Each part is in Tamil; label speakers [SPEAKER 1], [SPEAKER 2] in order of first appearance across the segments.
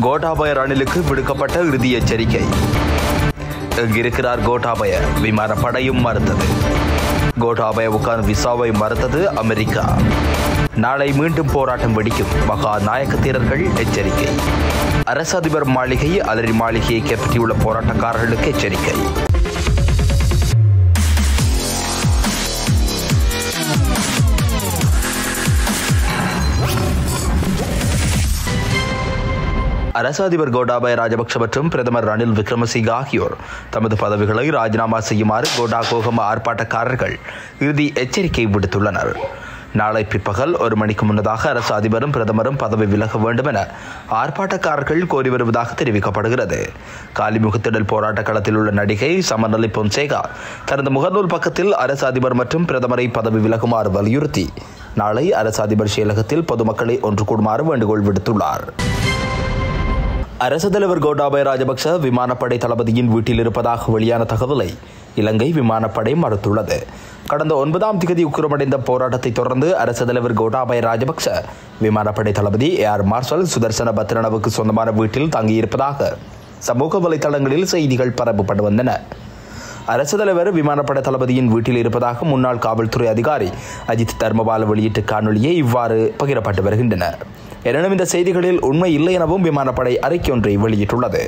[SPEAKER 1] கோட்டாபய ரணிலுக்கு விடுக்கப்பட்ட இறுதி எச்சரிக்கை எங்கிருக்கிறார் கோட்டாபய விமானப்படையும் மறுத்தது கோட்டாபயவுக்கான விசாவை மறுத்தது அமெரிக்கா நாளை மீண்டும் போராட்டம் வெடிக்கும் மகா நாயக்க தீரர்கள் எச்சரிக்கை அரசு அதிபர் மாளிகை அலரி மாளிகையை கைப்பற்றியுள்ள போராட்டக்காரர்களுக்கு எச்சரிக்கை அரசு அதிபர் கோட்டாபய ராஜபக்ஷ மற்றும் பிரதமர் ரணில் விக்ரமசிங்க ஆகியோர் தமது பதவிகளை ராஜினாமா செய்யுமாறு கோட்டா கோகம ஆர்ப்பாட்டக்காரர்கள் இறுதி எச்சரிக்கை விடுத்துள்ளனர் நாளை பிற்பகல் ஒரு மணிக்கு முன்னதாக அரசு அதிபரும் பிரதமரும் பதவி விலக வேண்டும் என ஆர்ப்பாட்டக்காரர்கள் கோரி வருவதாக தெரிவிக்கப்படுகிறது காலிமுகத்திடல் போராட்ட களத்தில் உள்ள நடிகை சமநலி பொன்சேகா தனது முகநூல் பக்கத்தில் அரசு அதிபர் மற்றும் பிரதமரை பதவி விலகுமாறு வலியுறுத்தி நாளை அரசு அதிபர் செயலகத்தில் பொதுமக்களை ஒன்று கூடுமாறு வேண்டுகோள் விடுத்துள்ளார் அரசு தலைவர் கோட்டாபய ராஜபக்ச விமானப்படை தளபதியின் வீட்டில் இருப்பதாக வெளியான தகவலை இலங்கை விமானப்படை மறுத்துள்ளது கடந்த ஒன்பதாம் திகதி உக்கிரமடைந்த போராட்டத்தை தொடர்ந்து அரசு தலைவர் கோட்டாபய ராஜபக்ச விமானப்படை தளபதி ஏர் மார்ஷல் சுதர்சன பத்ரனவுக்கு சொந்தமான வீட்டில் தங்கியிருப்பதாக சமூக வலைதளங்களில் செய்திகள் பரப்பப்பட்டு வந்தன அரசு தலைவர் விமானப்படை தளபதியின் வீட்டில் இருப்பதாக முன்னாள் காவல்துறை அதிகாரி அஜித் தர்மபால வெளியிட்ட காணொலியே இவ்வாறு பகிரப்பட்டு வருகின்றன எனினும் இந்த செய்திகளில் உண்மை இல்லை எனவும் விமானப்படை அறிக்கை ஒன்றை வெளியிட்டுள்ளது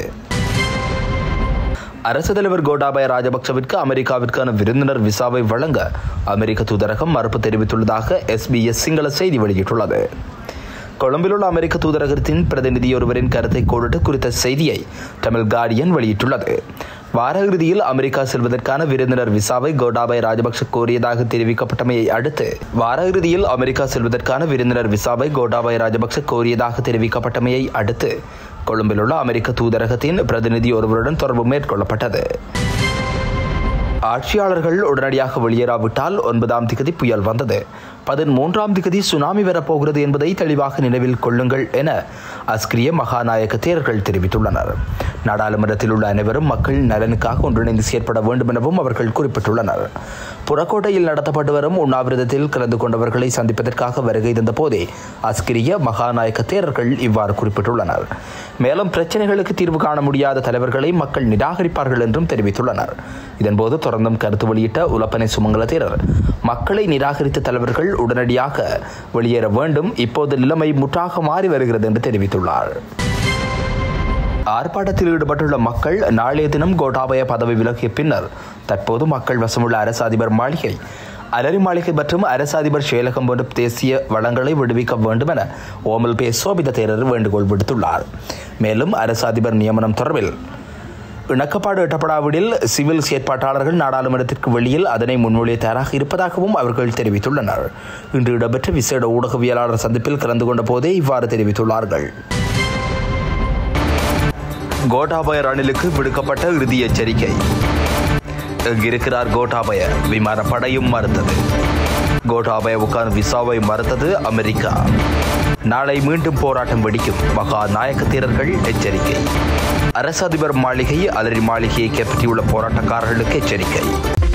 [SPEAKER 1] அரசு தலைவர் கோட்டாபய ராஜபக்சவிற்கு அமெரிக்காவிற்கான விருந்தினர் விசாவை வழங்க அமெரிக்க தூதரகம் மறுப்பு தெரிவித்துள்ளதாக எஸ்பிஎஸ் சிங்கள செய்தி வெளியிட்டுள்ளது கொழும்பில் உள்ள அமெரிக்க தூதரகத்தின் பிரதிநிதி ஒருவரின் கருத்தை கோடிட்டு குறித்த செய்தியை தமிழ் கார்டியன் வெளியிட்டுள்ளது வார இறுதியில் அமெரிக்கா செல்வதற்கான விருந்தினர் விசாவை கோட்டாபய ராஜபக்ஷ கோரியதாக தெரிவிக்கப்பட்டமையை அடுத்து வார இறுதியில் அமெரிக்கா செல்வதற்கான விருந்தினர் விசாவை கோட்டாபய ராஜபக்ஷ கோரியதாக தெரிவிக்கப்பட்டமையை அடுத்து கொழும்பில் உள்ள அமெரிக்க தூதரகத்தின் பிரதிநிதி ஒருவருடன் தொடர்பு மேற்கொள்ளப்பட்டது ஆட்சியாளர்கள் உடனடியாக வெளியேறாவிட்டால் ஒன்பதாம் திகதி புயல் வந்தது பதிமூன்றாம் திகதி சுனாமி வரப்போகிறது என்பதை தெளிவாக நினைவில் கொள்ளுங்கள் என அஸ்கிரிய மகாநாயக தேரர்கள் தெரிவித்துள்ளனர் நாடாளுமன்றத்தில் உள்ள அனைவரும் மக்கள் நலனுக்காக ஒன்றிணைந்து செயற்பட வேண்டும் எனவும் அவர்கள் குறிப்பிட்டுள்ளனர் புறக்கோட்டையில் நடத்தப்பட்டு வரும் உண்ணாவிரதத்தில் கலந்து கொண்டவர்களை சந்திப்பதற்காக வருகை தந்த போதே அஸ்கிரிய மகாநாயக தேரர்கள் இவ்வாறு குறிப்பிட்டுள்ளனர் மேலும் பிரச்சனைகளுக்கு தீர்வு காண முடியாத தலைவர்களை மக்கள் நிராகரிப்பார்கள் என்றும் தெரிவித்துள்ளனர் இதன்போது தொடர்ந்தும் கருத்து வெளியிட்ட உலப்பனை சுமங்கல தேரர் மக்களை நிராகரித்த தலைவர்கள் உடனடியாக வெளியேற வேண்டும் இப்போது நிலைமை முற்றாக மாறி வருகிறது என்று தெரிவித்துள்ளார் ஆர்ப்பாட்டத்தில் ஈடுபட்டுள்ள மக்கள் நாளைய தினம் கோட்டாபய பதவி விலகிய பின்னர் தற்போது மக்கள் வசமுள்ள அரசு அதிபர் மாளிகை அலரி மாளிகை மற்றும் அரசு அதிபர் செயலகம் போன்ற தேசிய வளங்களை விடுவிக்க வேண்டும் என ஓமல் பே சோபித தேரர் வேண்டுகோள் விடுத்துள்ளார் மேலும் அரசு அதிபர் நியமனம் தொடர்பில் இணக்கப்பாடு எட்டப்படாவிடில் சிவில் செயற்பாட்டாளர்கள் நாடாளுமன்றத்திற்கு வெளியில் அதனை முன்மொழிய தயாராக இருப்பதாகவும் அவர்கள் தெரிவித்துள்ளனர் இன்று இடம்பெற்ற விசேட ஊடகவியலாளர் சந்திப்பில் கலந்து கொண்ட போதே இவ்வாறு தெரிவித்துள்ளார்கள் கோட்டாபய ரணிலுக்கு விடுக்கப்பட்ட இறுதி எச்சரிக்கை எங்கிருக்கிறார் கோட்டாபய விமானப்படையும் மறுத்தது கோட்டாபயவுக்கான விசாவை மறுத்தது அமெரிக்கா நாளை மீண்டும் போராட்டம் வெடிக்கும் மகா நாயக்க தீரர்கள் எச்சரிக்கை அரசு அதிபர் மாளிகை அலரி மாளிகையை கைப்பற்றியுள்ள போராட்டக்காரர்களுக்கு எச்சரிக்கை